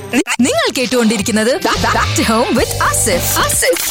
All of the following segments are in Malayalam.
നിങ്ങൾ കേട്ടുകൊണ്ടിരിക്കുന്നത് back to home with Asif Asif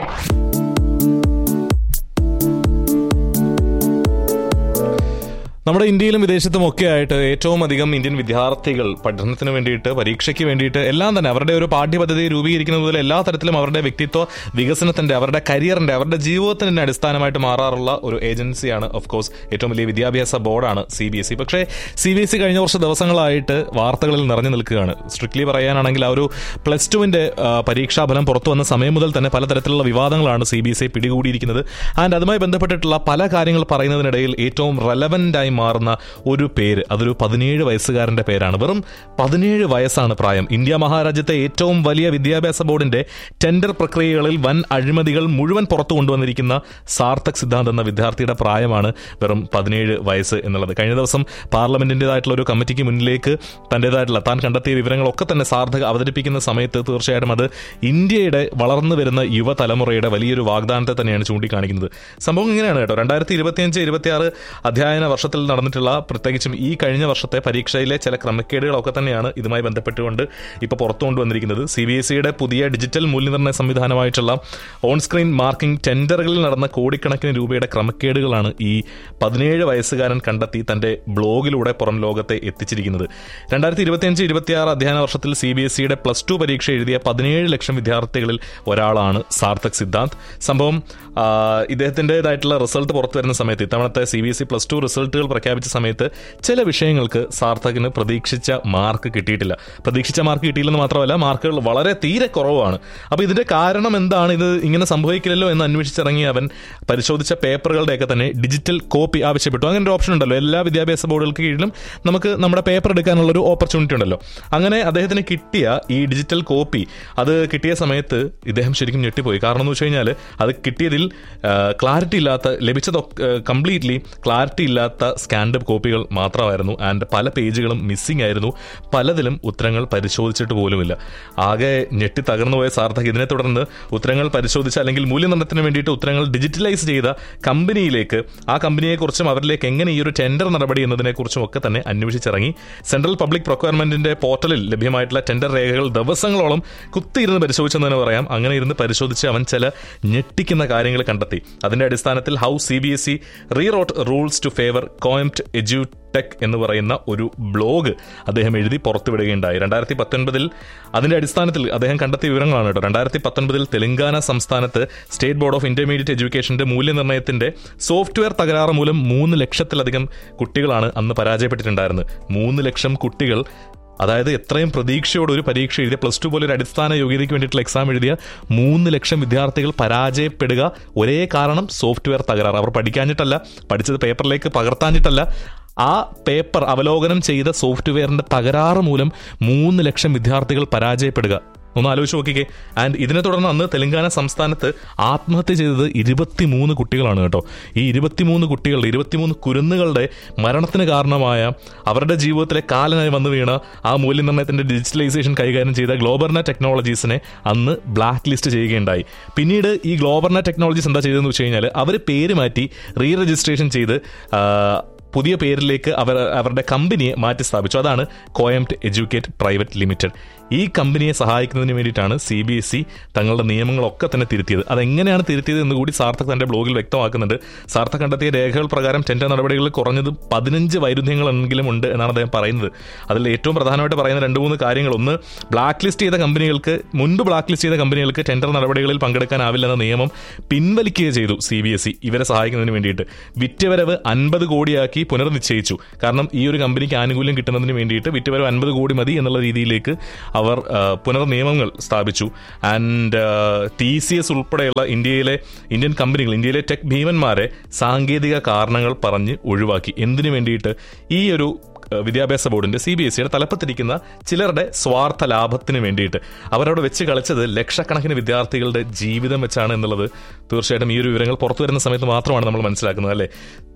നമ്മുടെ ഇന്ത്യയിലും വിദേശത്തും ഒക്കെ ആയിട്ട് ഏറ്റവും അധികം ഇന്ത്യൻ വിദ്യാർത്ഥികൾ പഠനത്തിന് വേണ്ടിയിട്ട് പരീക്ഷയ്ക്ക് വേണ്ടിയിട്ട് എല്ലാം തന്നെ അവരുടെ ഒരു പാഠ്യപദ്ധതി രൂപീകരിക്കുന്നത് മുതൽ എല്ലാ തരത്തിലും അവരുടെ വ്യക്തിത്വ വികസനത്തിന്റെ അവരുടെ കരിയറിന്റെ അവരുടെ ജീവിതത്തിന്റെ അടിസ്ഥാനമായിട്ട് മാറാറുള്ള ഒരു ഏജൻസിയാണ് ഓഫ് കോഴ്സ് ഏറ്റവും വലിയ വിദ്യാഭ്യാസ ബോർഡാണ് സി ബി എസ് ഇ പക്ഷേ സി ബി എസ് ഇ കഴിഞ്ഞ കുറച്ച് ദിവസങ്ങളായിട്ട് വാർത്തകളിൽ നിറഞ്ഞു നിൽക്കുകയാണ് സ്ട്രിക്ട്ലി പറയാനാണെങ്കിൽ ആ ഒരു പ്ലസ് ടുവിന്റെ പരീക്ഷാഫലം പുറത്തു വന്ന സമയം മുതൽ തന്നെ പലതരത്തിലുള്ള വിവാദങ്ങളാണ് സി ബി എസ് ഇ പിടികൂടിയിരിക്കുന്നത് ആൻഡ് അതുമായി ബന്ധപ്പെട്ടിട്ടുള്ള പല കാര്യങ്ങൾ പറയുന്നതിനിടയിൽ ഏറ്റവും റെലവൻ്റ് ആയി മാറുന്ന ഒരു പേര് അതൊരു പതിനേഴ് വയസ്സുകാരന്റെ പേരാണ് വെറും പതിനേഴ് വയസ്സാണ് പ്രായം ഇന്ത്യ മഹാരാജ്യത്തെ ഏറ്റവും വലിയ വിദ്യാഭ്യാസ ബോർഡിന്റെ ടെൻഡർ പ്രക്രിയകളിൽ വൻ അഴിമതികൾ മുഴുവൻ പുറത്തു കൊണ്ടുവന്നിരിക്കുന്ന സാർത്ഥക് സിദ്ധാന്ത് എന്ന വിദ്യാർത്ഥിയുടെ പ്രായമാണ് വെറും പതിനേഴ് വയസ്സ് എന്നുള്ളത് കഴിഞ്ഞ ദിവസം പാർലമെന്റിന്റേതായിട്ടുള്ള ഒരു കമ്മിറ്റിക്ക് മുന്നിലേക്ക് തന്റേതായിട്ടുള്ള താൻ കണ്ടെത്തിയ വിവരങ്ങളൊക്കെ തന്നെ സാർത്ഥക് അവതരിപ്പിക്കുന്ന സമയത്ത് തീർച്ചയായിട്ടും അത് ഇന്ത്യയുടെ വളർന്നു വരുന്ന യുവതലമുറയുടെ വലിയൊരു വാഗ്ദാനത്തെ തന്നെയാണ് ചൂണ്ടിക്കാണിക്കുന്നത് സംഭവം ഇങ്ങനെയാണ് കേട്ടോ രണ്ടായിരത്തി ഇരുപത്തിയഞ്ച് ഇരുപത്തിയാറ് അധ്യയന വർഷത്തിൽ നടന്നിട്ടുള്ള പ്രത്യേകിച്ചും ഈ കഴിഞ്ഞ വർഷത്തെ പരീക്ഷയിലെ ചില ക്രമക്കേടുകളൊക്കെ തന്നെയാണ് ഇതുമായി ബന്ധപ്പെട്ടുകൊണ്ട് ഇപ്പോൾ പുറത്തു കൊണ്ടുവന്നിരിക്കുന്നത് സി ബി എസ് സിയുടെ പുതിയ ഡിജിറ്റൽ മൂല്യനിർണ്ണയ സംവിധാനമായിട്ടുള്ള ഓൺ സ്ക്രീൻ മാർക്കിംഗ് ടെൻഡറുകളിൽ നടന്ന കോടിക്കണക്കിന് രൂപയുടെ ക്രമക്കേടുകളാണ് ഈ പതിനേഴ് വയസ്സുകാരൻ കണ്ടെത്തി തന്റെ ബ്ലോഗിലൂടെ പുറം ലോകത്തെ എത്തിച്ചിരിക്കുന്നത് രണ്ടായിരത്തി ഇരുപത്തിയഞ്ച് ഇരുപത്തിയാറ് അധ്യയന വർഷത്തിൽ സി ബി എസ് സിയുടെ പ്ലസ് ടു പരീക്ഷ എഴുതിയ പതിനേഴ് ലക്ഷം വിദ്യാർത്ഥികളിൽ ഒരാളാണ് സാർത്ഥക് സിദ്ധാന്ത് സംഭവം ആ, ഇദ്ദേഹത്തിൻ്റെതായിട്ടുള്ള റിസൾട്ട് പുറത്തു വരുന്ന സമയത്ത് ഇത്തവണത്തെ C B S E plus two റിസൾട്ടുകൾ പ്രഖ്യാപിച്ച സമയത്ത് ചില വിഷയങ്ങൾക്ക് സാർത്ഥകിന് പ്രതീക്ഷിച്ച മാർക്ക് കിട്ടിയിട്ടില്ല പ്രതീക്ഷിച്ച മാർക്ക് കിട്ടിയില്ലെന്ന് മാത്രമല്ല മാർക്കുകൾ വളരെ തീരെ കുറവാണ് അപ്പോൾ ഇതിന്റെ കാരണം എന്താണ് ഇത് ഇങ്ങനെ സംഭവിക്കില്ലല്ലോ എന്ന് അന്വേഷിച്ചിറങ്ങി അവൻ പരിശോധിച്ച പേപ്പറുകളുടെയൊക്കെ തന്നെ ഡിജിറ്റൽ കോപ്പി ആവശ്യപ്പെട്ടു അങ്ങനെ ഒരു ഓപ്ഷൻ ഉണ്ടല്ലോ എല്ലാ വിദ്യാഭ്യാസ ബോർഡുകൾക്ക് കീഴിലും നമുക്ക് നമ്മുടെ പേപ്പർ എടുക്കാനുള്ള ഒരു ഓപ്പർച്യൂണിറ്റി ഉണ്ടല്ലോ അങ്ങനെ അദ്ദേഹത്തിന് കിട്ടിയ ഈ ഡിജിറ്റൽ കോപ്പി അത് കിട്ടിയ സമയത്ത് ഇദ്ദേഹം ശരിക്കും ഞെട്ടിപ്പോയി കാരണം എന്ന് വെച്ച് കഴിഞ്ഞാൽ അത് കിട്ടിയതിൽ ക്ലാരിറ്റി ഇല്ലാത്ത ലഭിച്ചത് കംപ്ലീറ്റ്ലി ക്ലാരിറ്റി ഇല്ലാത്ത സ്കാൻഡ് കോപ്പികൾ മാത്രമായിരുന്നു ആൻഡ് പല പേജുകളും മിസ്സിംഗ് ആയിരുന്നു പലതിലും ഉത്തരങ്ങൾ പരിശോധിച്ചിട്ട് പോലുമില്ല ആകെ ഞെട്ടി തകർന്നു പോയ സാർത്ഥക് ഇതിനെ തുടർന്ന് ഉത്തരങ്ങൾ പരിശോധിച്ച അല്ലെങ്കിൽ മൂല്യനിർണ്ണയത്തിന് വേണ്ടിയിട്ട് ഉത്തരങ്ങൾ ഡിജിറ്റലൈസ് ചെയ്ത കമ്പനിയിലേക്ക് ആ കമ്പനിയെക്കുറിച്ചും അവരിലേക്ക് എങ്ങനെ ഈ ഒരു ടെൻഡർ നടപടി എന്നതിനെക്കുറിച്ചും ഒക്കെ തന്നെ അന്വേഷിച്ചിറങ്ങി സെൻട്രൽ പബ്ലിക് പ്രൊക്വയർമെന്റിന്റെ പോർട്ടലിൽ ലഭ്യമായിട്ടുള്ള ടെൻഡർ രേഖകൾ ദിവസങ്ങളോളം കുത്തിയിരുന്ന് പരിശോധിച്ചെന്ന് തന്നെ പറയാം അങ്ങനെ ഇരുന്ന് പരിശോധിച്ച് അവൻ ചില ഞെട്ടിക്കുന്ന കാര്യങ്ങൾ കണ്ടെത്തി അതിന്റെ അടിസ്ഥാനത്തിൽ how C B S E rewrote rules to favour Coempt edu tech എന്ന് പറയുന്ന ഒരു ബ്ലോഗ് അദ്ദേഹം എഴുതി പുറത്തുവിടുകയുണ്ടായി രണ്ടായിരത്തി പത്തൊൻപതിൽ അതിന്റെ അടിസ്ഥാനത്തിൽ അദ്ദേഹം കണ്ടെത്തിയ വിവരങ്ങളാണ് കേട്ടോ രണ്ടായിരത്തി പത്തൊൻപതിൽ തെലങ്കാന സംസ്ഥാനത്ത് സ്റ്റേറ്റ് ബോർഡ് ഓഫ് ഇന്റർമീഡിയറ്റ് എഡ്യൂക്കേഷന്റെ മൂല്യനിർണ്ണയത്തിന്റെ സോഫ്റ്റ്വെയർ തകരാറ് മൂലം മൂന്ന് ലക്ഷത്തിലധികം കുട്ടികളാണ് അന്ന് പരാജയപ്പെട്ടിട്ടുണ്ടായിരുന്നത് മൂന്ന് ലക്ഷം കുട്ടികൾ അതായത് എത്രയും പ്രതീക്ഷയോടെ ഒരു പരീക്ഷ എഴുതിയ പ്ലസ് ടു പോലെ ഒരു അടിസ്ഥാന യോഗ്യതയ്ക്ക് വേണ്ടിയിട്ടുള്ള എക്സാം എഴുതിയ മൂന്ന് ലക്ഷം വിദ്യാർത്ഥികൾ പരാജയപ്പെടുക ഒരേ കാരണം സോഫ്റ്റ്വെയർ തകരാറ് അവർ പഠിക്കാഞ്ഞിട്ടല്ല പഠിച്ചത് പേപ്പറിലേക്ക് പകർത്താഞ്ഞിട്ടല്ല ആ പേപ്പർ അവലോകനം ചെയ്ത സോഫ്റ്റ്വെയറിന്റെ തകരാറ് മൂലം മൂന്ന് ലക്ഷം വിദ്യാർത്ഥികൾ പരാജയപ്പെടുക ഒന്ന് ആലോചിച്ച് നോക്കിക്കേ ആൻഡ് ഇതിനെ തുടർന്ന് അന്ന് തെലങ്കാന സംസ്ഥാനത്ത് ആത്മഹത്യ ചെയ്തത് ഇരുപത്തിമൂന്ന് കുട്ടികളാണ് കേട്ടോ ഈ ഇരുപത്തിമൂന്ന് കുട്ടികളുടെ ഇരുപത്തിമൂന്ന് കുരുന്നുകളുടെ മരണത്തിന് കാരണമായ അവരുടെ ജീവിതത്തിലെ കാലനായി വന്നു വീണ ആ മൂല്യനിർണ്ണയത്തിന്റെ ഡിജിറ്റലൈസേഷൻ കൈകാര്യം ചെയ്ത ഗ്ലോബർന ടെക്നോളജീസിനെ അന്ന് ബ്ലാക്ക് ലിസ്റ്റ് ചെയ്യുകയുണ്ടായി പിന്നീട് ഈ ഗ്ലോബർന ടെക്നോളജീസ് എന്താ ചെയ്തതെന്ന് വെച്ച് കഴിഞ്ഞാൽ അവർ പേര് മാറ്റി റീ രജിസ്ട്രേഷൻ ചെയ്ത് ആ, പുതിയ പേരിലേക്ക് അവർ അവരുടെ കമ്പനിയെ മാറ്റി സ്ഥാപിച്ചു അതാണ് കോയംറ്റ് എഡ്യൂക്കേറ്റ് പ്രൈവറ്റ് ലിമിറ്റഡ് ഈ കമ്പനിയെ സഹായിക്കുന്നതിന് വേണ്ടിയിട്ടാണ് സി ബി എസ് ഇ തങ്ങളുടെ നിയമങ്ങളൊക്കെ തന്നെ തിരുത്തിയത് അതെങ്ങനെയാണ് തിരുത്തിയത് എന്ന് കൂടി സാർത്ഥക് തന്റെ ബ്ലോഗിൽ വ്യക്തമാക്കുന്നുണ്ട് സാർത്ഥക് കണ്ടെത്തിയ രേഖകൾ പ്രകാരം ടെൻഡർ നടപടികളിൽ കുറഞ്ഞത് പതിനഞ്ച് വൈരുദ്ധ്യങ്ങളെങ്കിലും ഉണ്ട് എന്നാണ് അദ്ദേഹം പറയുന്നത് അതിൽ ഏറ്റവും പ്രധാനമായിട്ട് പറയുന്ന രണ്ട് മൂന്ന് കാര്യങ്ങൾ ഒന്ന് ബ്ലാക്ക് ലിസ്റ്റ് ചെയ്ത കമ്പനികൾക്ക് മുൻപ് ബ്ലാക്ക് ലിസ്റ്റ് ചെയ്ത കമ്പനികൾക്ക് ടെൻഡർ നടപടികളിൽ പങ്കെടുക്കാനാവില്ലെന്ന നിയമം പിൻവലിക്കുകയും ചെയ്തു സി ബി എസ് ഇ ഇവരെ സഹായിക്കുന്നതിന് വേണ്ടിയിട്ട് വിറ്റുവരവ് അൻപത് കോടിയാക്കി പുനർനിശ്ചയിച്ചു കാരണം ഈ ഒരു കമ്പനിക്ക് ആനുകൂല്യം കിട്ടുന്നതിന് വേണ്ടിയിട്ട് വിറ്റുവരവ് അൻപത് കോടി മതി എന്നുള്ള രീതിയിലേക്ക് അവർ ആ, പുനർനിയമങ്ങൾ സ്ഥാപിച്ചു ആൻഡ് ടി സി എസ് ഉൾപ്പെടെയുള്ള ഇന്ത്യയിലെ ഇന്ത്യൻ കമ്പനികൾ ഇന്ത്യയിലെ ടെക് ഭീമന്മാരെ സാങ്കേതിക കാരണങ്ങൾ പറഞ്ഞ് ഒഴിവാക്കി എന്തിനു വേണ്ടിയിട്ട് ഈ ഒരു ഏഹ് വിദ്യാഭ്യാസ ബോർഡിന്റെ സി ബി എസ് സിയുടെ തലപ്പത്തിരിക്കുന്ന ചിലരുടെ സ്വാർത്ഥ ലാഭത്തിന് വേണ്ടിയിട്ട് അവരവിടെ വെച്ച് കളിച്ചത് ലക്ഷക്കണക്കിന് വിദ്യാർത്ഥികളുടെ ജീവിതം വെച്ചാണ് എന്നുള്ളത് തീർച്ചയായിട്ടും ഈ ഒരു വിവരങ്ങൾ പുറത്തു വരുന്ന സമയത്ത് മാത്രമാണ് നമ്മൾ മനസ്സിലാക്കുന്നത് അല്ലേ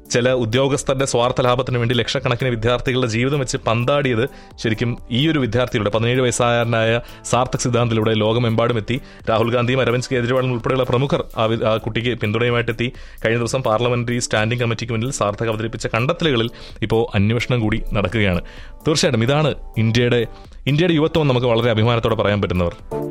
ചില ഉദ്യോഗസ്ഥരുടെ സ്വാർത്ഥ ലാഭത്തിന് വേണ്ടി ലക്ഷക്കണക്കിന് വിദ്യാർത്ഥികളുടെ ജീവിതം വെച്ച് പന്താടിയത് ശരിക്കും ഈ ഒരു വിദ്യാർത്ഥിയുടെ പതിനേഴ് വയസ്സായനായ സാർത്ഥക് സിദ്ധാന്തിലൂടെ ലോകമെമ്പാടും എത്തി രാഹുൽ ഗാന്ധിയും അരവിന്ദ് കെജ്രിവാളും ഉൾപ്പെടെയുള്ള പ്രമുഖർ ആ വി- ആ കുട്ടിക്ക് പിന്തുണയുമായിട്ടെത്തി കഴിഞ്ഞ ദിവസം പാർലമെന്ററി സ്റ്റാൻഡിംഗ് കമ്മിറ്റിക്ക് മുന്നിൽ സാർത്ഥക് അവതരിപ്പിച്ച കണ്ടെത്തലുകളിൽ ഇപ്പോൾ അന്വേഷണം കൂടി നടക്കുകയാണ് തീർച്ചയായിട്ടും ഇതാണ് ഇന്ത്യയുടെ ഇന്ത്യയുടെ യുവത്വം നമുക്ക് വളരെ അഭിമാനത്തോടെ പറയാൻ പറ്റുന്നവർ